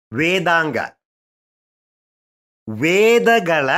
ವೇದಾಂಗ ವೇದಗಳ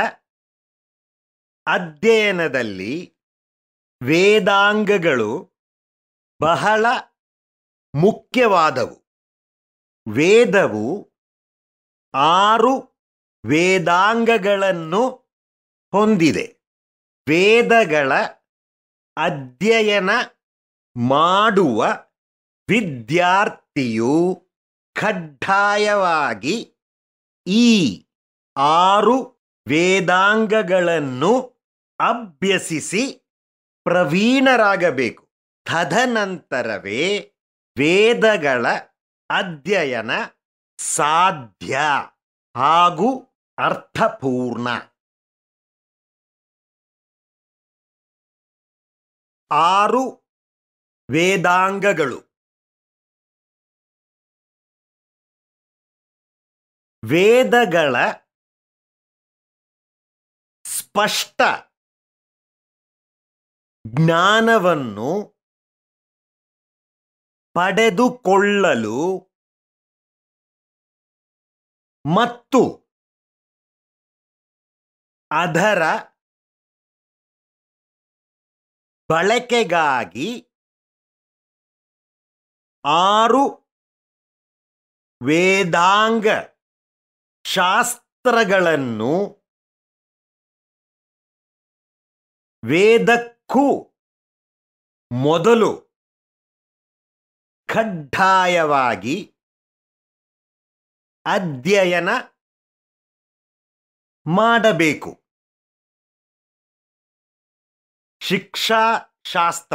ಅಧ್ಯಯನದಲ್ಲಿ ವೇದಾಂಗಗಳು ಬಹಳ ಮುಖ್ಯವಾದವು ವೇದವು ಆರು ವೇದಾಂಗಗಳನ್ನು ಹೊಂದಿದೆ ವೇದಗಳ ಅಧ್ಯಯನ ಮಾಡುವ ವಿದ್ಯಾರ್ಥಿಯು ಕಡ್ಡಾಯವಾಗಿ ಈ ಆರು ವೇದಾಂಗಗಳನ್ನು ಅಭ್ಯಸಿಸಿ ಪ್ರವೀಣರಾಗಬೇಕು ತದನಂತರವೇ ವೇದಗಳ ಅಧ್ಯಯನ ಸಾಧ್ಯ ಹಾಗೂ ಅರ್ಥಪೂರ್ಣ ಆರು ವೇದಾಂಗಗಳು ವೇದಗಳ ಸ್ಪಷ್ಟ ಜ್ಞಾನವನ್ನು ಪಡೆದುಕೊಳ್ಳಲು ಮತ್ತು ಅದರ ಬಳಕೆಗಾಗಿ ಆರು ವೇದಾಂಗ ಶಾಸ್ತ್ರಗಳನ್ನು ವೇದಕ್ಕೂ ಮೊದಲು ಕಡ್ಡಾಯವಾಗಿ ಅಧ್ಯಯನ ಮಾಡಬೇಕು ಶಿಕ್ಷಾಶಾಸ್ತ್ರ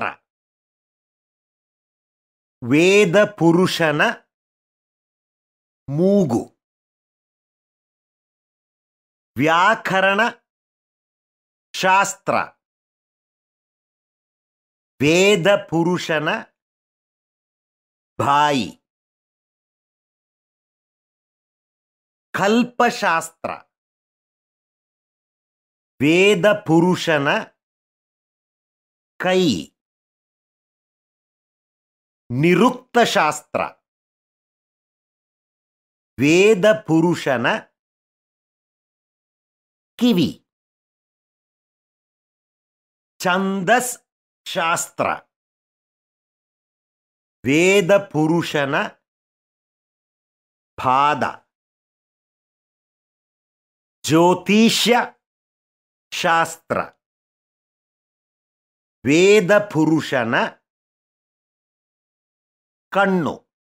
ವೇದ ಪುರುಷನ ಮೂಗು ವ್ಯಾಕರಣ ಶಾಸ್ತ್ರ ವೇದ ಪುರುಷನ ಬಾಯಿ ಕಲ್ಪಶಾಸ್ತ್ರ ವೇದ ಪುರುಷನ ಕೈ ನಿರುಕ್ತಶಾಸ್ತ್ರ ವೇದ ಪುರುಷನ ಕಿವಿ ಛಂದಸ್ ಶಾಸ್ತ್ರ ವೇದ ಪುರುಷನ ಪಾದ ಜ್ಯೋತಿಷ್ಯ ಶಾಸ್ತ್ರ ವೇದ ಪುರುಷನ ಕಣ್ಣು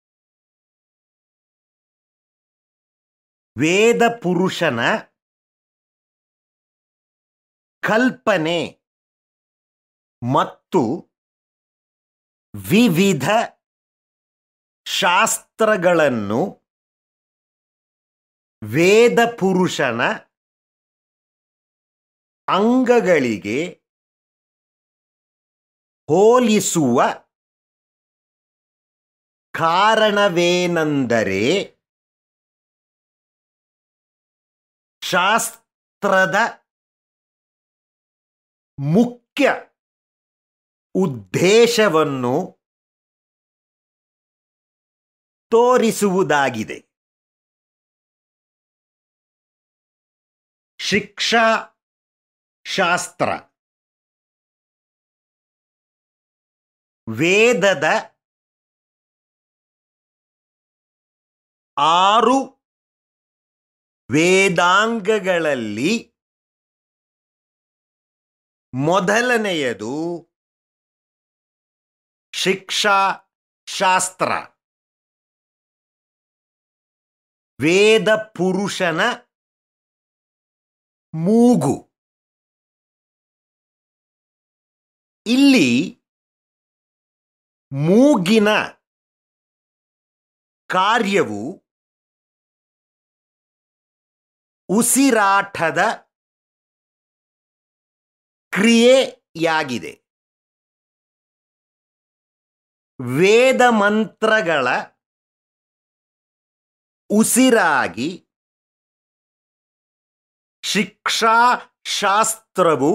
ವೇದ ಪುರುಷನ ಕಲ್ಪನೆ ಮತ್ತು ವಿವಿಧ ಶಾಸ್ತ್ರಗಳನ್ನು ವೇದ ಪುರುಷನ ಅಂಗಗಳಿಗೆ ಹೋಲಿಸುವ ಕಾರಣವೇನೆಂದರೆ ಶಾಸ್ತ್ರದ ಮುಖ್ಯ ಉದ್ದೇಶವನ್ನು ತೋರಿಸುವುದಾಗಿದೆ ಶಿಕ್ಷಾ ಶಾಸ್ತ್ರ ವೇದದ ಆರು ವೇದಾಂಗಗಳಲ್ಲಿ ಮೊದಲನೆಯದು ಶಿಕ್ಷಾಶಾಸ್ತ್ರ ವೇದ ಪುರುಷನ ಮೂಗು ಇಲ್ಲಿ ಮೂಗಿನ ಕಾರ್ಯವು ಉಸಿರಾಟದ ಕ್ರಿಯೆಯಾಗಿದೆ ವೇದ ಮಂತ್ರಗಳ ಉಸಿರಾಗಿ ಶಿಕ್ಷಾಶಾಸ್ತ್ರವು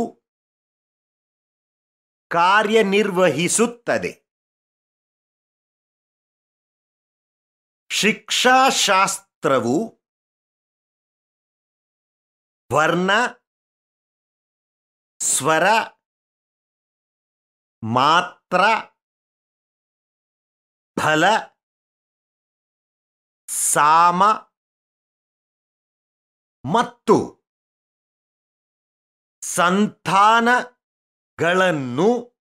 ಕಾರ್ಯನಿರ್ವಹಿಸುತ್ತದೆ ಶಿಕ್ಷಾಶಾಸ್ತ್ರ ಶಾಸ್ತ್ರವು ವರ್ಣ ಸ್ವರ ಮಾತ್ರ ಫಲ ಸಾಮ ಮತ್ತು ಸಂತಾನಗಳನ್ನು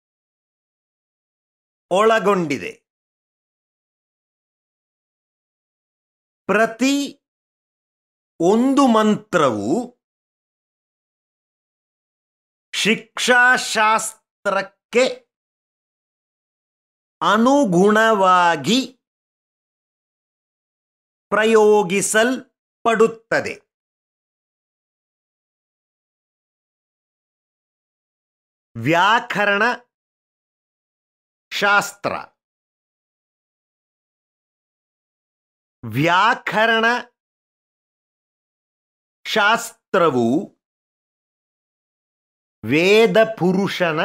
ಒಳಗೊಂಡಿದೆ ಪ್ರತಿ ಒಂದು ಮಂತ್ರವು ಶಿಕ್ಷಾಶಾಸ್ತ್ರಕ್ಕೆ ಅನುಗುಣವಾಗಿ ಪ್ರಯೋಗಿಸಲ್ಪಡುತ್ತದೆ ವ್ಯಾಕರಣ ಶಾಸ್ತ್ರ ವ್ಯಾಕರಣ ಶಾಸ್ತ್ರವು ವೇದ ಪುರುಷನ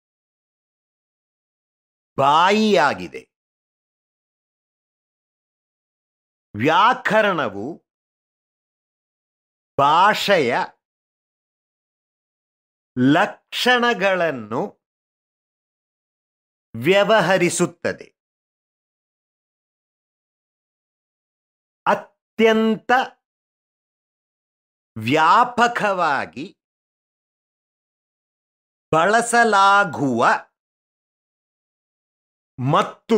ಬಾಯಿಯಾಗಿದೆ ವ್ಯಾಕರಣವು ಭಾಷೆಯ ಲಕ್ಷಣಗಳನ್ನು ವ್ಯವಹರಿಸುತ್ತದೆ ಅತ್ಯಂತ ವ್ಯಾಪಕವಾಗಿ ಬಳಸಲಾಗುವ ಮತ್ತು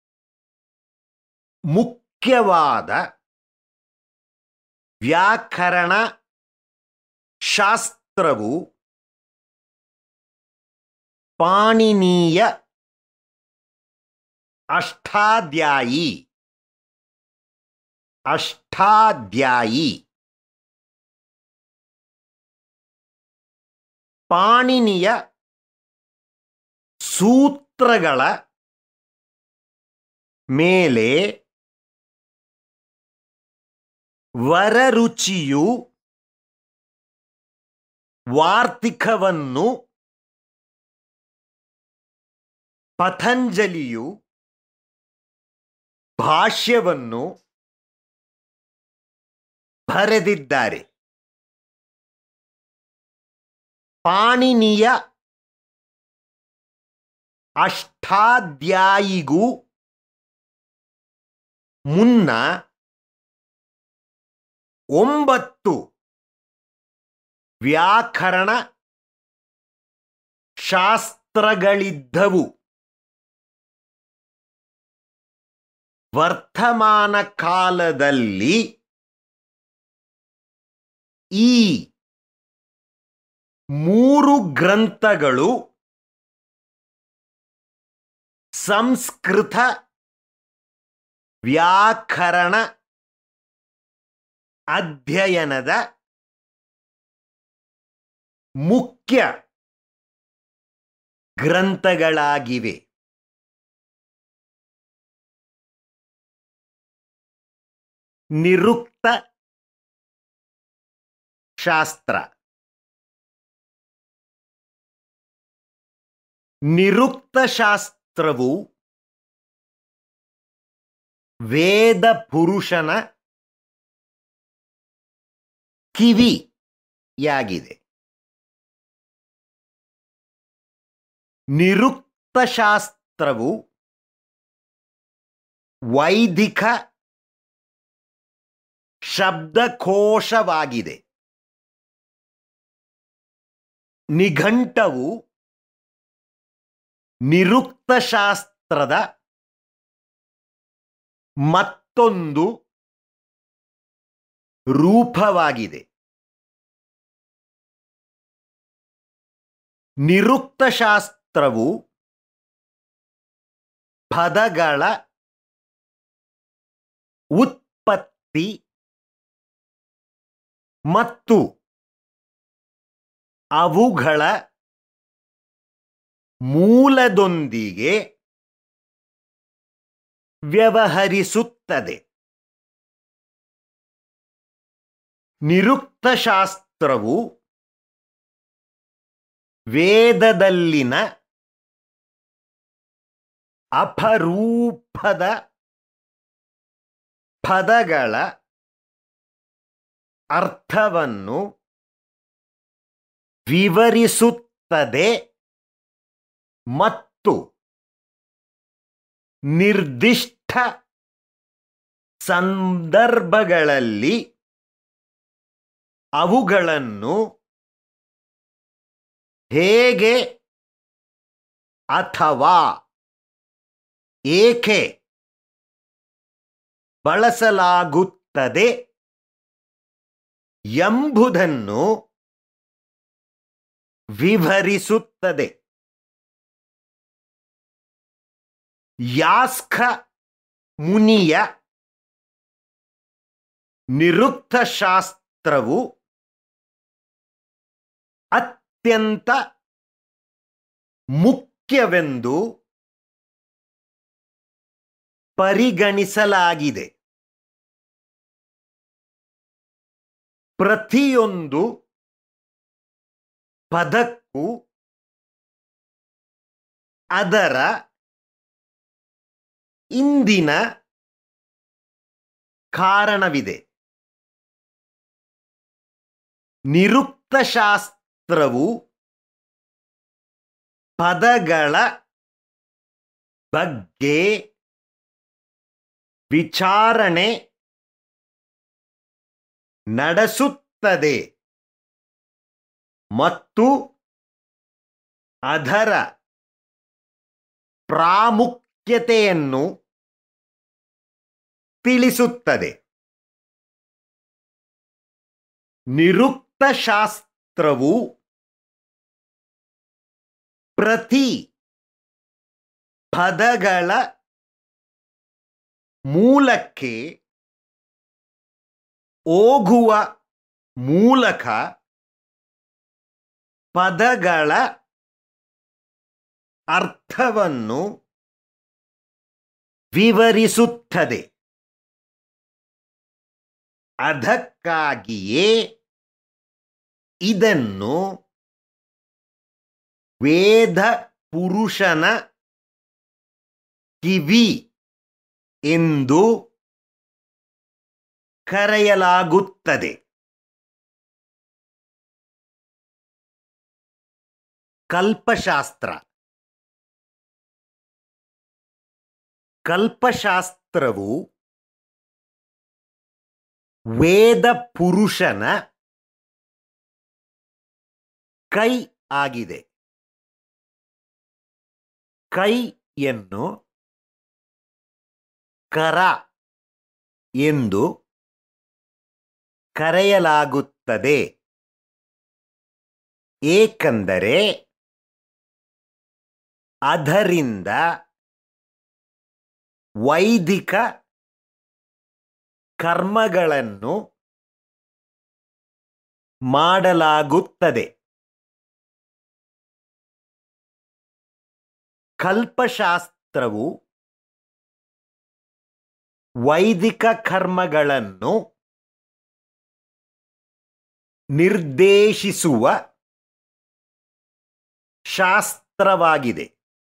ಮುಖ್ಯವಾದ ವ್ಯಾಕರಣ ಶಾಸ್ತ್ರವು ಪಾಣಿನೀಯ ಅಷ್ಟಾಧ್ಯಾಯಿ ಅಷ್ಟಾಧ್ಯಾಯಿ ಪಾಣಿನಿಯ ಸೂತ್ರಗಳ ಮೇಲೆ ವರರುಚಿಯು ವಾರ್ತಿಕವನ್ನು ಪತಂಜಲಿಯು ಭಾಷ್ಯವನ್ನು ಬರೆದಿದ್ದಾರೆ ಪಾಣಿನಿಯ ಅಷ್ಟಾಧ್ಯಾಯಿಗೂ ಮುನ್ನ ಒಂಬತ್ತು ವ್ಯಾಕರಣ ಶಾಸ್ತ್ರಗಳಿದ್ದವು ವರ್ತಮಾನ ಕಾಲದಲ್ಲಿ ಈ ಮೂರು ಗ್ರಂಥಗಳು ಸಂಸ್ಕೃತ ವ್ಯಾಕರಣ ಅಧ್ಯಯನದ ಮುಖ್ಯ ಗ್ರಂಥಗಳಾಗಿವೆ ನಿರುಕ್ತ ಶಾಸ್ತ್ರ ನಿರುಕ್ತ ಶಾಸ್ತ್ರವು ವೇದ ಪುರುಷನ ಕಿವಿಯಾಗಿದೆ ನಿರುಕ್ತ ಶಾಸ್ತ್ರವು ವೈದಿಕ ಶಬ್ದಕೋಶವಾಗಿದೆ ನಿಘಂಟವು ನಿರುಕ್ತ ಶಾಸ್ತ್ರದ ಮತ್ತೊಂದು ರೂಪವಾಗಿದೆ ನಿರುಕ್ತ ಶಾಸ್ತ್ರವು ಪದಗಳ ಉತ್ಪತ್ತಿ ಮತ್ತು ಅವುಗಳ ಮೂಲದೊಂದಿಗೆ ವ್ಯವಹರಿಸುತ್ತದೆ ನಿರುಕ್ತ ಶಾಸ್ತ್ರವು ವೇದದಲ್ಲಿನ ಅಪರೂಪದ ಪದಗಳ ಅರ್ಥವನ್ನು ವಿವರಿಸುತ್ತದೆ ಮತ್ತು ನಿರ್ದಿಷ್ಟ ಸಂದರ್ಭಗಳಲ್ಲಿ ಅವುಗಳನ್ನು ಹೇಗೆ ಅಥವಾ ಏಕೆ ಬಳಸಲಾಗುತ್ತದೆ ಎಂಬುದನ್ನು ವಿವರಿಸುತ್ತದೆ ಯಾಸ್ಕ ಮುನಿಯ ನಿರುಕ್ತಶಾಸ್ತ್ರವು ಅತ್ಯಂತ ಮುಖ್ಯವೆಂದು ಪರಿಗಣಿಸಲಾಗಿದೆ ಪ್ರತಿಯೊಂದು ಪದಕ್ಕೂ ಅದರ ಇಂದಿನ ಕಾರಣವಿದೆ ನಿರುಕ್ತಶಾಸ್ತ್ರವು ಪದಗಳ ಬಗ್ಗೆ ವಿಚಾರಣೆ ನಡೆಸುತ್ತದೆ ಮತ್ತು ಅದರ ಪ್ರಾಮುಖ್ಯತೆಯನ್ನು ತಿಳಿಸುತ್ತದೆ ನಿರುಕ್ತಶಾಸ್ತ್ರವು ಪ್ರತಿ ಪದಗಳ ಮೂಲಕ್ಕೆ ಹೋಗುವ ಮೂಲಕ ಪದಗಳ ಅರ್ಥವನ್ನು ವಿವರಿಸುತ್ತದೆ ಅದಕ್ಕಾಗಿಯೇ ಇದನ್ನು ವೇದ ಪುರುಷನ ಕಿವಿ ಎಂದು ಕರೆಯಲಾಗುತ್ತದೆ ಕಲ್ಪಶಾಸ್ತ್ರ ಕಲ್ಪಶಾಸ್ತ್ರವು ವೇದ ಪುರುಷನ ಕೈ ಆಗಿದೆ ಕೈಯನ್ನು ಕರ ಎಂದು ಕರೆಯಲಾಗುತ್ತದೆ ಏಕೆಂದರೆ ಅದರಿಂದ ವೈದಿಕ ಕರ್ಮಗಳನ್ನು ಮಾಡಲಾಗುತ್ತದೆ ಕಲ್ಪಶಾಸ್ತ್ರವು ವೈದಿಕ ಕರ್ಮಗಳನ್ನು ನಿರ್ದೇಶಿಸುವ ಶಾಸ್ತ್ರವಾಗಿದೆ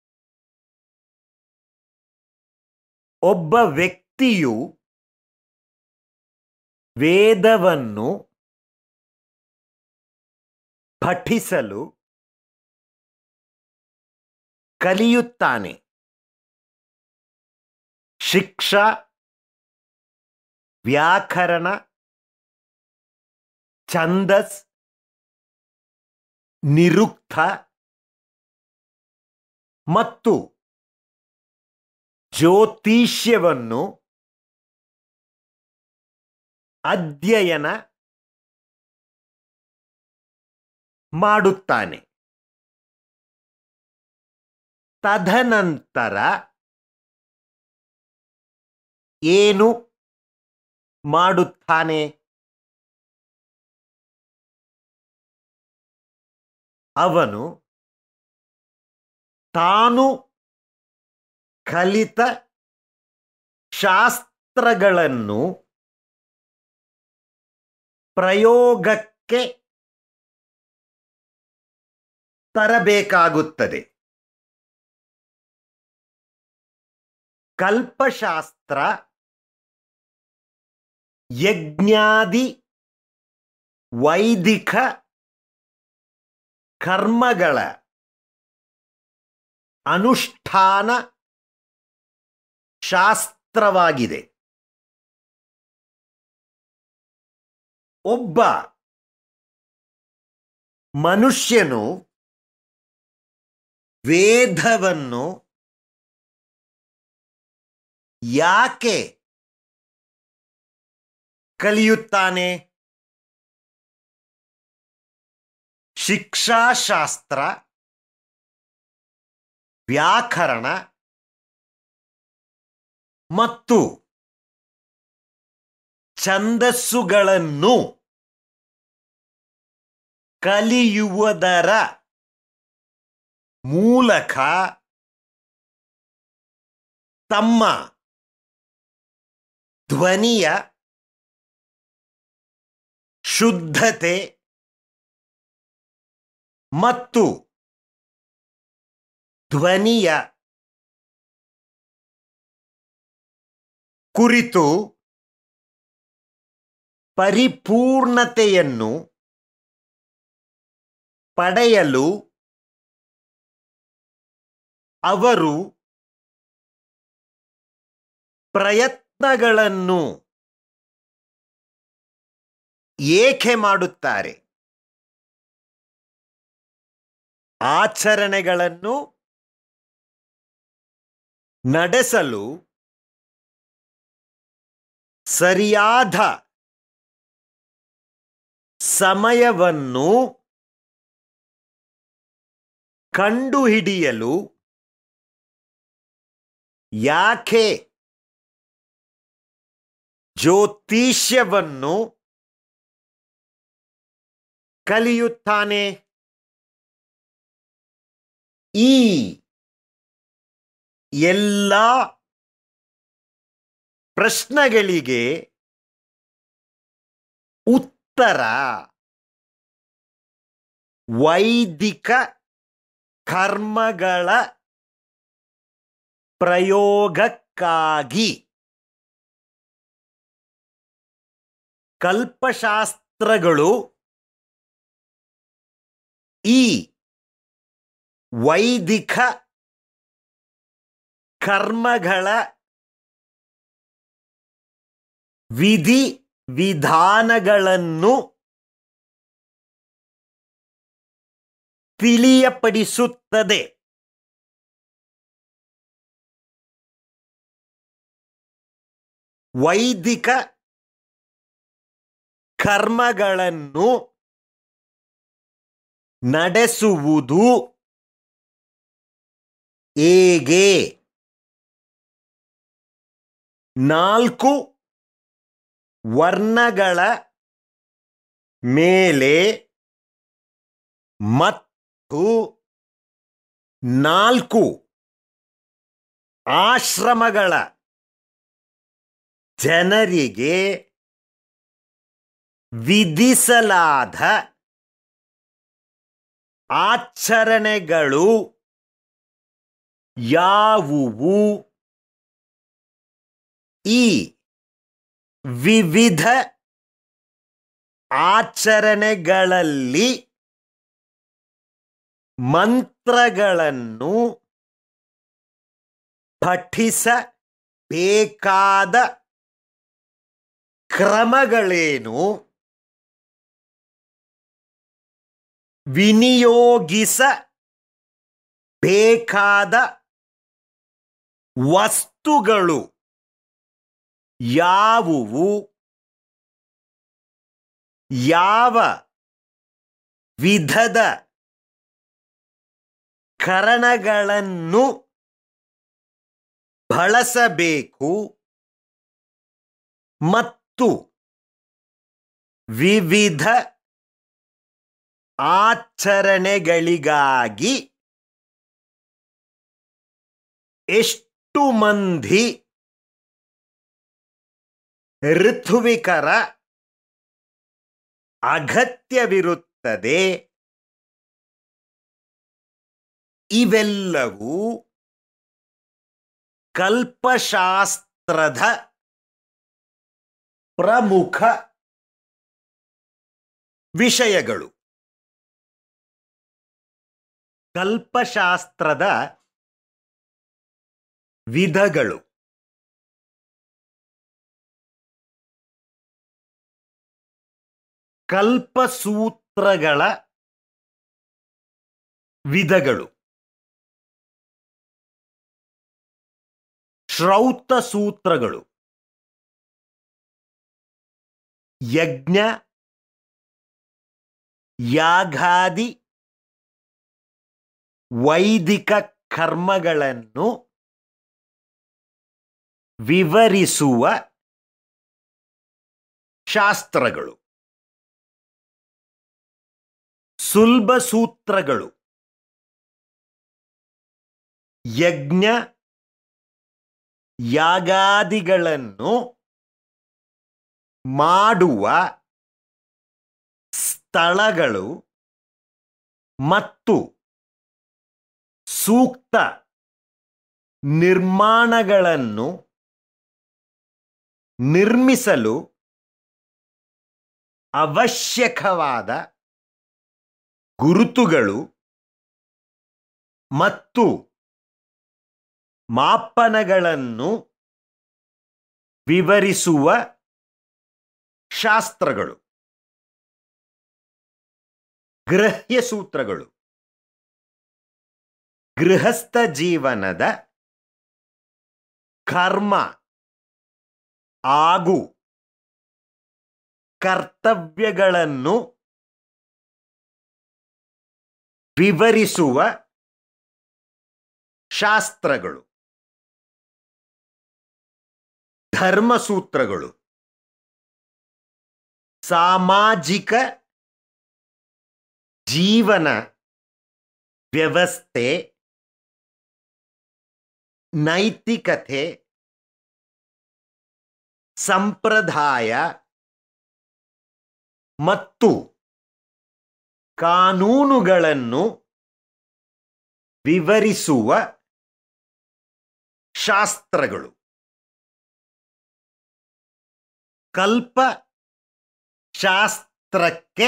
ಒಬ್ಬ ವ್ಯಕ್ತಿಯು ವೇದವನ್ನು ಪಠಿಸಲು ಕಲಿಯುತ್ತಾನೆ ಶಿಕ್ಷಾ ವ್ಯಾಕರಣ ಛಂದಸ್ ನಿರುಕ್ತ ಮತ್ತು ಜ್ಯೋತಿಷ್ಯವನ್ನು ಅಧ್ಯಯನ ಮಾಡುತ್ತಾನೆ ತದನಂತರ ಏನು ಮಾಡುತ್ತಾನೆ ಅವನು ತಾನು ಕಲಿತ ಶಾಸ್ತ್ರಗಳನ್ನು ಪ್ರಯೋಗಕ್ಕೆ ತರಬೇಕಾಗುತ್ತದೆ ಕಲ್ಪಶಾಸ್ತ್ರ ಯಜ್ಞಾದಿ ವೈದಿಕ ಕರ್ಮಗಳ ಅನುಷ್ಠಾನ ಶಾಸ್ತ್ರವಾಗಿದೆ ಒಬ್ಬ ಮನುಷ್ಯನು ವೇದವನ್ನು ಯಾಕೆ ಕಲಿಯುತ್ತಾನೆ ಶಿಕ್ಷಾಶಾಸ್ತ್ರ ವ್ಯಾಕರಣ ಮತ್ತು ಛಂದಸ್ಸುಗಳನ್ನು ಕಲಿಯುವುದರ ಮೂಲಕ ತಮ್ಮ ಧ್ವನಿಯ ಶುದ್ಧತೆ ಮತ್ತು ಧ್ವನಿಯ ಕುರಿತು ಪರಿಪೂರ್ಣತೆಯನ್ನು ಪಡೆಯಲು ಅವರು ಪ್ರಯತ್ನಗಳನ್ನು ಏಕೆ ಮಾಡುತ್ತಾರೆ ಆಚರಣೆಗಳನ್ನು ನಡೆಸಲು ಸರಿಯಾದ ಸಮಯವನ್ನು ಕಂಡುಹಿಡಿಯಲು ಯಾಕೆ ಜ್ಯೋತಿಷ್ಯವನ್ನು ಕಲಿಯುತ್ತಾನೆ ಈ ಎಲ್ಲ ಪ್ರಶ್ನೆಗಳಿಗೆ ಉತ್ತರ ವೈದಿಕ ಕರ್ಮಗಳ ಪ್ರಯೋಗಕ್ಕಾಗಿ ಕಲ್ಪಶಾಸ್ತ್ರಗಳು ಈ ವೈದಿಕ ಕರ್ಮಗಳ ವಿಧಿ ವಿಧಾನಗಳನ್ನು ತಿಳಿಯಪಡಿಸುತ್ತದೆ ವೈದಿಕ ಕರ್ಮಗಳನ್ನು ನಡೆಸುವುದು ಹೇಗೆ ನಾಲ್ಕು ವರ್ಣಗಳ ಮೇಲೆ ಮತ್ತು ನಾಲ್ಕು ಆಶ್ರಮಗಳ ಜನರಿಗೆ ವಿಧಿಸಲಾದ ಆಚರಣೆಗಳು ಯಾವುವು ಈ ವಿವಿಧ ಆಚರಣೆಗಳಲ್ಲಿ ಮಂತ್ರಗಳನ್ನು ಪಠಿಸಬೇಕಾದ ಕ್ರಮಗಳೇನು ವಿನಿಯೋಗಿಸಬೇಕಾದ ವಸ್ತುಗಳು ಯಾವುವು ಯಾವ ವಿಧದ ಕರಣಗಳನ್ನು ಬಳಸಬೇಕು ಮತ್ತು ವಿವಿಧ ಆಚರಣೆಗಳಿಗಾಗಿ ಎಷ್ಟು ಮಂದಿ ಋತ್ವಿಕರ ಅಗತ್ಯವಿರುತ್ತದೆ ಇವೆಲ್ಲವೂ ಕಲ್ಪಶಾಸ್ತ್ರದ ಪ್ರಮುಖ ವಿಷಯಗಳು ಕಲ್ಪಶಾಸ್ತ್ರದ ವಿಧಗಳು ಕಲ್ಪಸೂತ್ರಗಳ ವಿಧಗಳು ಶ್ರೌತ ಸೂತ್ರಗಳು ಯಜ್ಞ ಯಾಗಾದಿ ವೈದಿಕ ಕರ್ಮಗಳನ್ನು ವಿವರಿಸುವ ಶಾಸ್ತ್ರಗಳು ಸುಲ್ಭ ಸೂತ್ರಗಳು ಯಜ್ಞ ಯಾಗಾದಿಗಳನ್ನು ಮಾಡುವ ಸ್ಥಳಗಳು ಮತ್ತು ಸೂಕ್ತ ನಿರ್ಮಾಣಗಳನ್ನು ನಿರ್ಮಿಸಲು ಅವಶ್ಯಕವಾದ ಗುರುತುಗಳು ಮತ್ತು ಮಾಪನಗಳನ್ನು ವಿವರಿಸುವ ಶಾಸ್ತ್ರಗಳು ಗೃಹ್ಯ ಸೂತ್ರಗಳು ಗೃಹಸ್ಥ ಜೀವನದ ಕರ್ಮ ಹಾಗೂ ಕರ್ತವ್ಯಗಳನ್ನು ವಿವರಿಸುವ ಶಾಸ್ತ್ರಗಳು ಧರ್ಮಸೂತ್ರಗಳು ಸಾಮಾಜಿಕ ಜೀವನ ವ್ಯವಸ್ಥೆ ನೈತಿಕತೆ ಸಂಪ್ರದಾಯ ಮತ್ತು ಕಾನೂನುಗಳನ್ನು ವಿವರಿಸುವ ಶಾಸ್ತ್ರಗಳು ಕಲ್ಪ ಶಾಸ್ತ್ರಕ್ಕೆ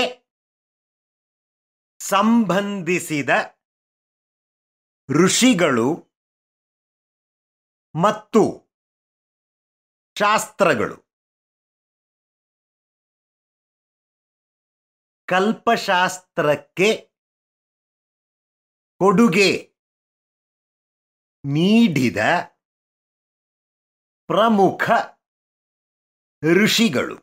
ಸಂಬಂಧಿಸಿದ ಋಷಿಗಳು ಮತ್ತು ಶಾಸ್ತ್ರಗಳು ಕಲ್ಪಶಾಸ್ತ್ರಕ್ಕೆ ಕೊಡುಗೆ ನೀಡಿದ ಪ್ರಮುಖ ಋಷಿಗಳು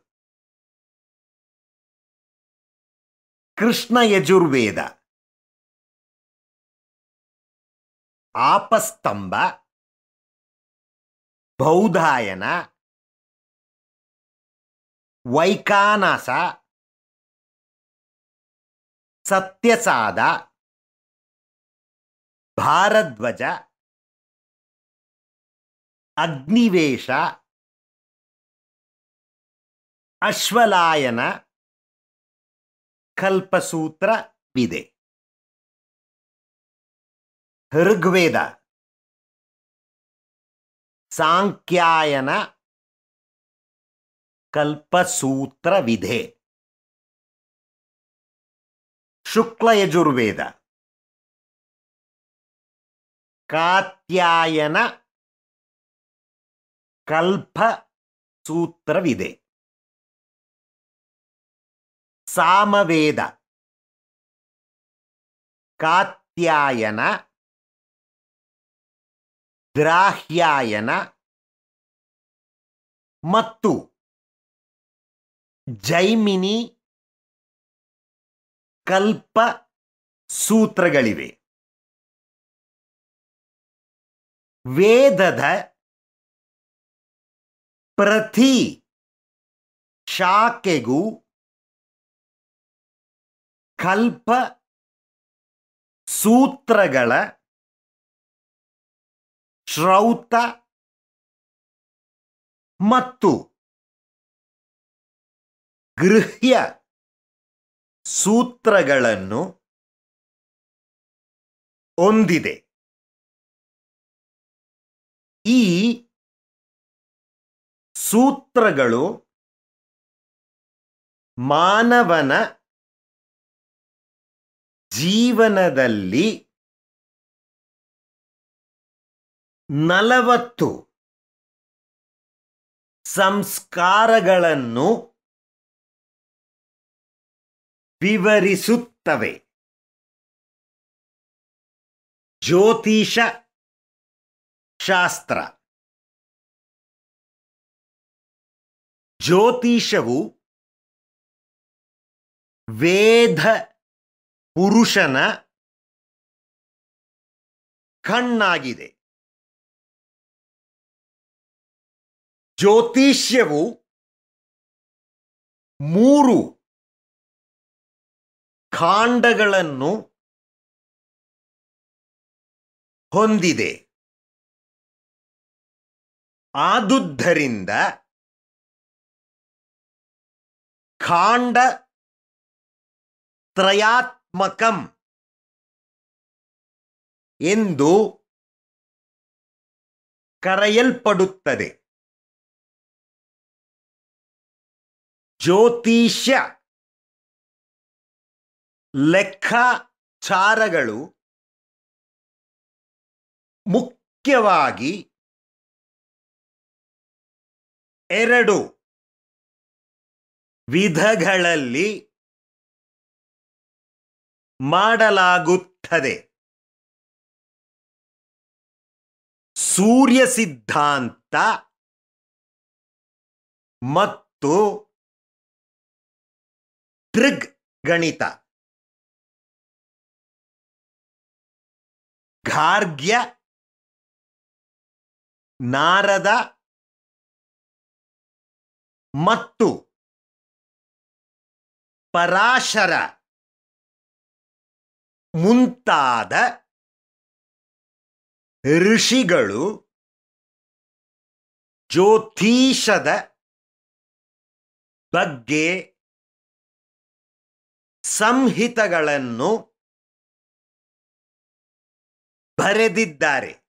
ಕೃಷ್ಣ ಯಜುರ್ವೇದ ಆಪಸ್ತಂಭ ಬೌಧಾಯನ ವೈಕಾನಸ ಸತ್ಯಸಾದ ಭಾರದ್ವಜ ಅಗ್ನಿವೇಶ ಅಶ್ವಲಾಯನ ಕಲ್ಪಸೂತ್ರವಿದೆ ಋಗ್ವೇದ ಸಾಂಖ್ಯಾಯನ ಕಲ್ಪಸೂತ್ರವಿದೆ ಶುಕ್ಲಯಜುರ್ವೇದ ಕಾತ್ಯಾಯನ ಕಲ್ಪ ಸೂತ್ರವಿದೆ ಸಾಮವೇದ ಕಾತ್ಯಾಯನ ದ್ರಾಹ್ಯಾಯನ ಮತ್ತು ಜೈಮಿನಿ ಕಲ್ಪ ಸೂತ್ರಗಳಿವೆ ವೇದದ ಪ್ರತಿ ಶಾಖೆಗೂ ಕಲ್ಪ ಸೂತ್ರಗಳ ಶ್ರೌತ ಮತ್ತು ಗೃಹ್ಯ ಸೂತ್ರಗಳನ್ನು ಹೊಂದಿದೆ ಈ ಸೂತ್ರಗಳು ಮಾನವನ ಜೀವನದಲ್ಲಿ ನಲವತ್ತು ಸಂಸ್ಕಾರಗಳನ್ನು ವಿವರಿಸುತ್ತವೆ ಜ್ಯೋತಿಷ ಶಾಸ್ತ್ರ ಜ್ಯೋತಿಷವು ವೇದ ಪುರುಷನ ಕಣ್ಣಾಗಿದೆ ಜ್ಯೋತಿಷ್ಯವು ಮೂರು ಖಾಂಡಗಳನ್ನು ಹೊಂದಿದೆ ಆದುದ್ದರಿಂದ ಖಾಂಡ ತ್ರಯಾತ್ಮಕಂ ಎಂದು ಕರೆಯಲ್ಪಡುತ್ತದೆ ಜ್ಯೋತಿಷ್ಯ ಲೆಕ್ಕಾಚಾರಗಳು ಮುಖ್ಯವಾಗಿ ಎರಡು ವಿಧಗಳಲ್ಲಿ ಮಾಡಲಾಗುತ್ತದೆ ಸೂರ್ಯ ಸಿದ್ಧಾಂತ ಮತ್ತು ಟ್ರಿಗ್ ಗಣಿತ ಗಾರ್ಗ್ಯ ನಾರದ ಮತ್ತು ಪರಾಶರ ಮುಂತಾದ ಋಷಿಗಳು ಜ್ಯೋತಿಷದ ಬಗ್ಗೆ ಸಂಹಿತಗಳನ್ನು ಬರೆದಿದ್ದಾರೆ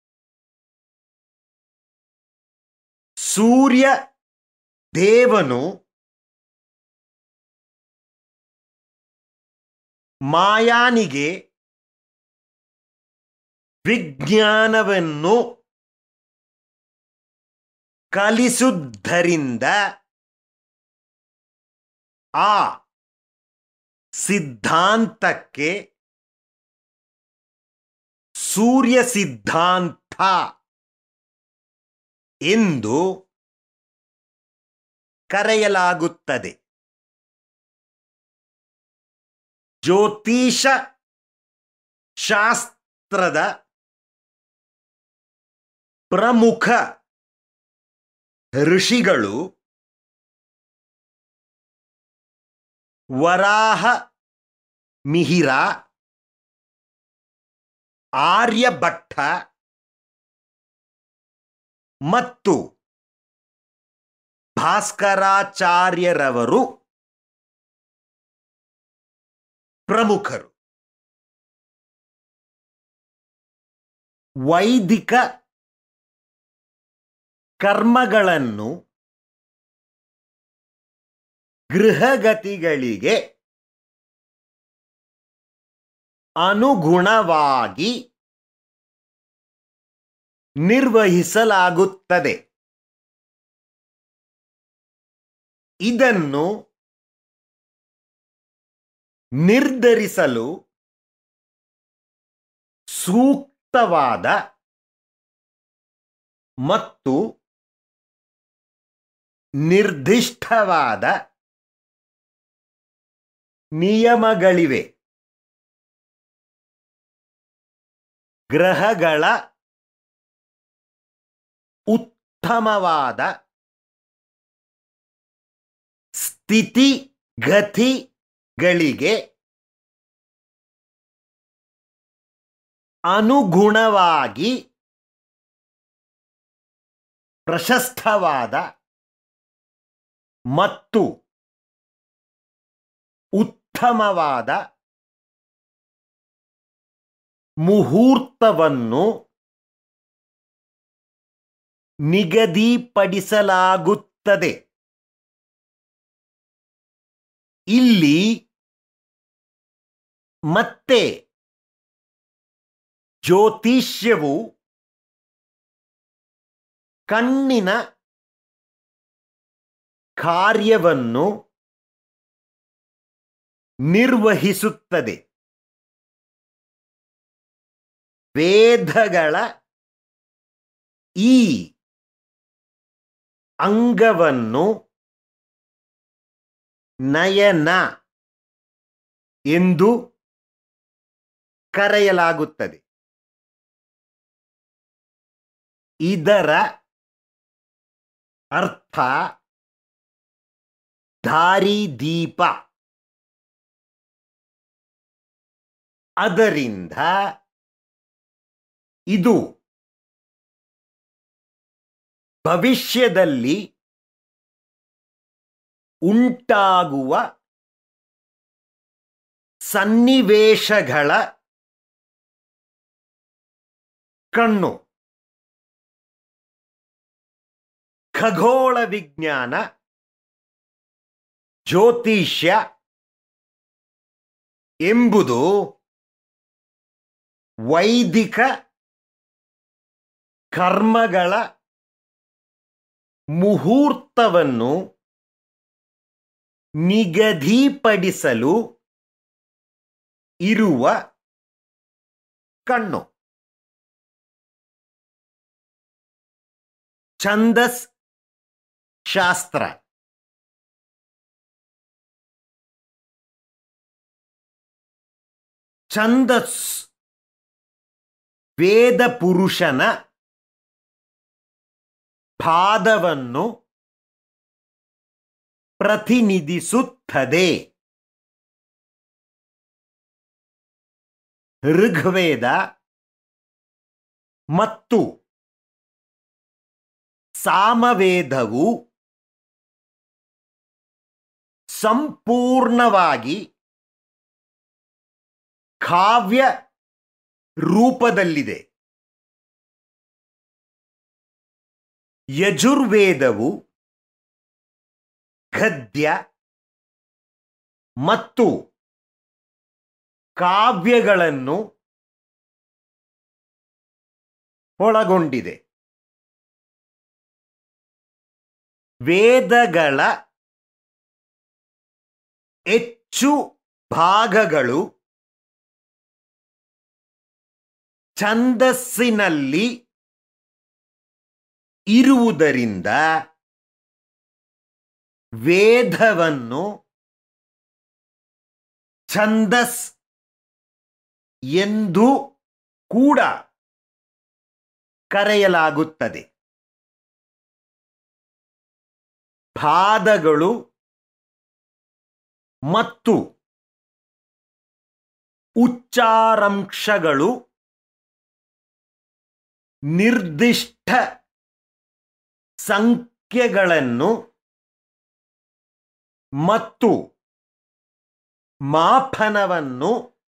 ಸೂರ್ಯ ದೇವನು ಮಾಯಾನಿಗೆ ವಿಜ್ಞಾನವನ್ನು ಕಲಿಸುವುದರಿಂದ ಆ ಸಿದ್ಧಾಂತಕ್ಕೆ ಸೂರ್ಯ ಸಿದ್ಧಾಂತ ಎಂದು ಕರೆಯಲಾಗುತ್ತದೆ ಜ್ಯೋತಿಷ ಶಾಸ್ತ್ರದ ಪ್ರಮುಖ ಋಷಿಗಳು ವರಾಹ ಮಿಹಿರ ಆರ್ಯಭಟ್ಟ ಮತ್ತು ಭಾಸ್ಕರಾಚಾರ್ಯರವರು ಪ್ರಮುಖರು ವೈದಿಕ ಕರ್ಮಗಳನ್ನು ಗೃಹಗತಿಗಳಿಗೆ ಅನುಗುಣವಾಗಿ ನಿರ್ವಹಿಸಲಾಗುತ್ತದೆ ಇದನ್ನು ನಿರ್ಧರಿಸಲು ಸೂಕ್ತವಾದ ಮತ್ತು ನಿರ್ದಿಷ್ಟವಾದ ನಿಯಮಗಳಿವೆ ಗ್ರಹಗಳ ಉತ್ತಮವಾದ ಸ್ಥಿತಿಗತಿಗಳಿಗೆ ಅನುಗುಣವಾಗಿ ಪ್ರಶಸ್ತವಾದ ಮತ್ತು ಉತ್ತಮವಾದ ಮುಹೂರ್ತವನ್ನು ನಿಗದಿಪಡಿಸಲಾಗುತ್ತದೆ ಇಲ್ಲಿ ಮತ್ತೆ ಜ್ಯೋತಿಷ್ಯವು ಕಣ್ಣಿನ ಕಾರ್ಯವನ್ನು ನಿರ್ವಹಿಸುತ್ತದೆ ವೇದಗಳ ಈ ಅಂಗವನ್ನು ನಯನ ಎಂದು ಕರೆಯಲಾಗುತ್ತದೆ ಇದರ ಅರ್ಥ ದಾರಿದೀಪ ಅದರಿಂದ ಇದು ಭವಿಷ್ಯದಲ್ಲಿ ಉಂಟಾಗುವ ಸನ್ನಿವೇಶಗಳ ಕಣ್ಣು ಖಗೋಳ ವಿಜ್ಞಾನ ಜ್ಯೋತಿಷ್ಯ ಎಂಬುದು ವೈದಿಕ ಕರ್ಮಗಳ ಮುಹೂರ್ತವನ್ನು ನಿಗದಿಪಡಿಸಲು ಇರುವ ಕಣ್ಣು ಛಂದಸ್ ಶಾಸ್ತ್ರ ಛಂದಸ್ ವೇದ ಪುರುಷನ ಪಾದವನ್ನು ಪ್ರತಿನಿಧಿಸುತ್ತದೆ ಋಗ್ವೇದ ಮತ್ತು ಸಾಮವೇದವು ಸಂಪೂರ್ಣವಾಗಿ ಕಾವ್ಯ ರೂಪದಲ್ಲಿದೆ ಯಜುರ್ವೇದವು ಗದ್ಯ ಮತ್ತು ಕಾವ್ಯಗಳನ್ನು ಒಳಗೊಂಡಿದೆ ವೇದಗಳ ಹೆಚ್ಚು ಭಾಗಗಳು ಛಂದಸ್ಸಿನಲ್ಲಿ ಇರುವುದರಿಂದ ವೇದವನ್ನು ಛಂದಸ್ ಎಂದು ಕೂಡ ಕರೆಯಲಾಗುತ್ತದೆ ಪಾದಗಳು ಮತ್ತು ಉಚ್ಚಾರಾಂಶಗಳು ನಿರ್ದಿಷ್ಟ ಸಂಖ್ಯೆಗಳನ್ನು ಮತ್ತು ಮಾಪನವನ್ನು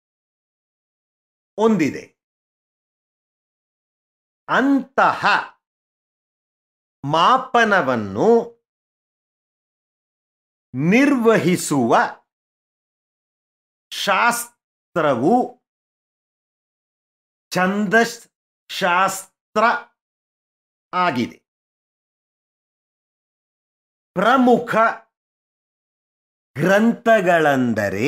ಹೊಂದಿದೆ ಅಂತಹ ಮಾಪನವನ್ನು ನಿರ್ವಹಿಸುವ ಶಾಸ್ತ್ರವು ಛಂದಸ್ ಶಾಸ್ತ್ರ ಆಗಿದೆ ಪ್ರಮುಖ ಗ್ರಂಥಗಳೆಂದರೆ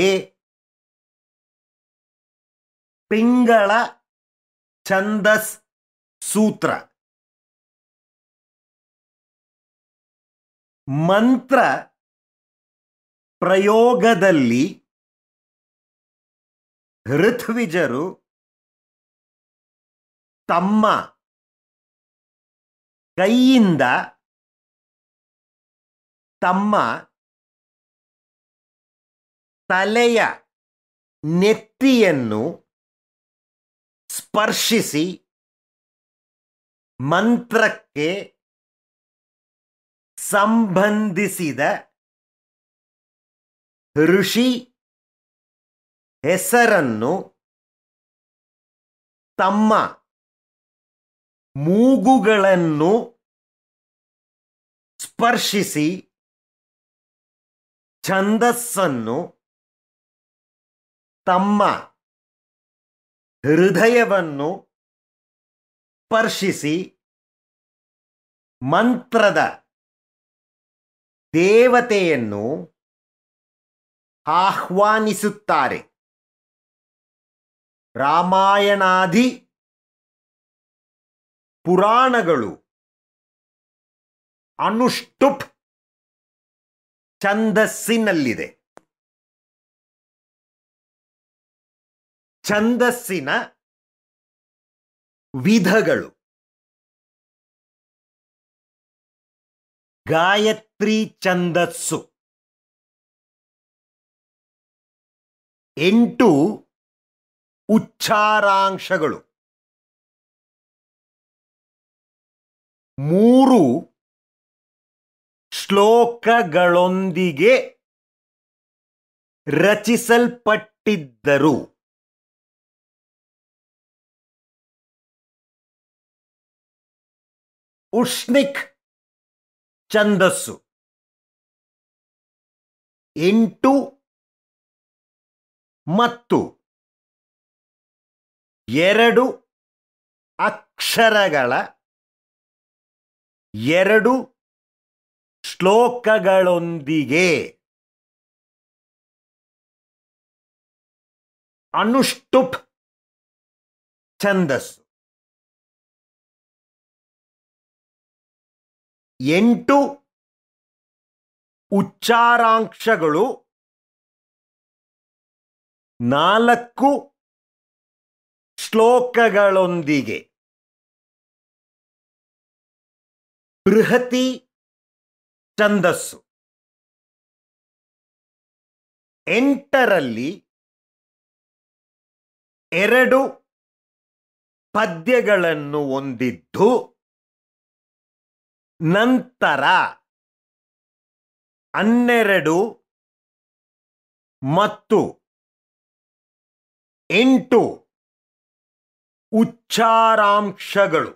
ಪಿಂಗಳ ಛಂದಸ್ ಸೂತ್ರ ಮಂತ್ರ ಪ್ರಯೋಗದಲ್ಲಿ ಋತ್ವಿಜರು ತಮ್ಮ ಕೈಯಿಂದ ತಮ್ಮ ತಲೆಯ ನೆತ್ತಿಯನ್ನು ಸ್ಪರ್ಶಿಸಿ ಮಂತ್ರಕ್ಕೆ ಸಂಬಂಧಿಸಿದ ಋಷಿ ಹೆಸರನ್ನು ತಮ್ಮ ಮೂಗುಗಳನ್ನು ಸ್ಪರ್ಶಿಸಿ ಛಂದಸ್ಸನ್ನು ತಮ್ಮ ಹೃದಯವನ್ನು ಸ್ಪರ್ಶಿಸಿ ಮಂತ್ರದ ದೇವತೆಯನ್ನು ಆಹ್ವಾನಿಸುತ್ತಾರೆ ರಾಮಾಯಣಾದಿ ಪುರಾಣಗಳು ಅನುಷ್ಟುಪ್ ಛಂದಸ್ಸಿನಲ್ಲಿದೆ ಛಂದಸ್ಸಿನ ವಿಧಗಳು ಗಾಯತ್ರಿ ಛಂದಸ್ಸು ಎಂಟು ಉಚ್ಚಾರಾಂಶಗಳು ಮೂರು ಶ್ಲೋಕಗಳೊಂದಿಗೆ ರಚಿಸಲ್ಪಟ್ಟಿದ್ದರು ಉಷ್ಣಿಕ್ ಛಂದಸ್ಸು ಎಂಟು ಮತ್ತು ಎರಡು ಅಕ್ಷರಗಳ ಎರಡು ಶ್ಲೋಕಗಳೊಂದಿಗೆ ಅನುಷ್ಟುಪ್ ಛಂದಸ್ಸು ಎಂಟು ಉಚ್ಚಾರಾಂಶಗಳು ನಾಲ್ಕು ಶ್ಲೋಕಗಳೊಂದಿಗೆ ಬೃಹತಿ ಛಂದಸ್ಸು ಎಂಟರಲ್ಲಿ ಎರಡು ಪದ್ಯಗಳನ್ನು ಹೊಂದಿದ್ದು ನಂತರ ಹನ್ನೆರಡು ಮತ್ತು ಎಂಟು ಉಚ್ಚಾರಾಂಶಗಳು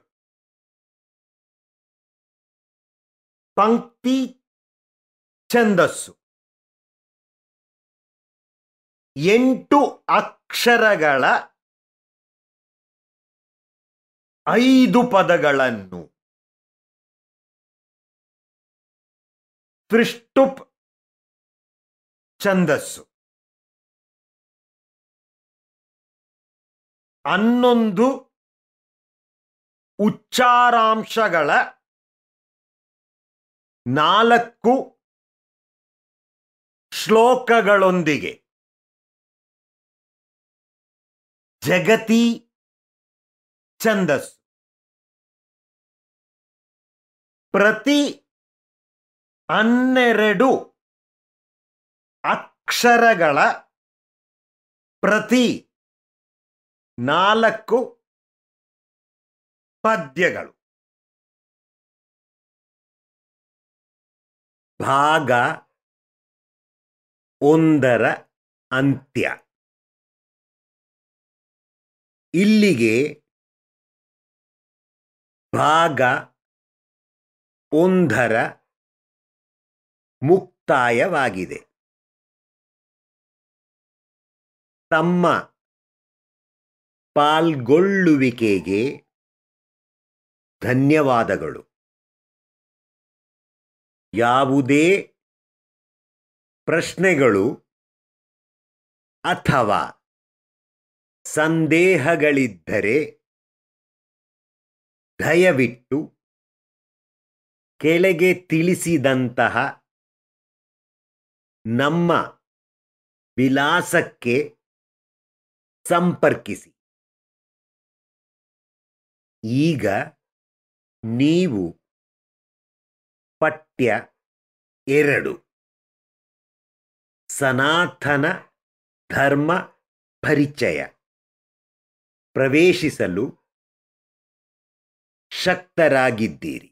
ಪಂಕ್ತಿ ಛಂದಸ್ಸು ಎಂಟು ಅಕ್ಷರಗಳ ಐದು ಪದಗಳನ್ನು ತ್ರಿಷ್ಟುಪ್ ಛಂದಸ್ಸು ಹನ್ನೊಂದು ಉಚ್ಚಾರಾಂಶಗಳ ನಾಲ್ಕು ಶ್ಲೋಕಗಳೊಂದಿಗೆ ಜಗತಿ ಛಂದಸ್ಸು ಪ್ರತಿ ಹನ್ನೆರಡು ಅಕ್ಷರಗಳ ಪ್ರತಿ ನಾಲ್ಕು ಪದ್ಯಗಳು ಭಾಗ ಒಂದರ ಅಂತ್ಯ ಇಲ್ಲಿಗೆ ಭಾಗ ಒಂದರ ಮುಕ್ತಾಯವಾಗಿದೆ ತಮ್ಮ ಪಾಲ್ಗೊಳ್ಳುವಿಕೆಗೆ ಧನ್ಯವಾದಗಳು ಯಾವುದೇ ಪ್ರಶ್ನೆಗಳು ಅಥವಾ ಸಂದೇಹಗಳಿದ್ದರೆ ದಯವಿಟ್ಟು ಕೆಳಗೆ ತಿಳಿಸಿದಂತಹ ನಮ್ಮ ವಿಳಾಸಕ್ಕೆ ಸಂಪರ್ಕಿಸಿ ಈಗ ನೀವು ಪಠ್ಯ ಎರಡು ಸನಾತನ ಧರ್ಮ ಪರಿಚಯ ಪ್ರವೇಶಿಸಲು ಶಕ್ತರಾಗಿದ್ದೀರಿ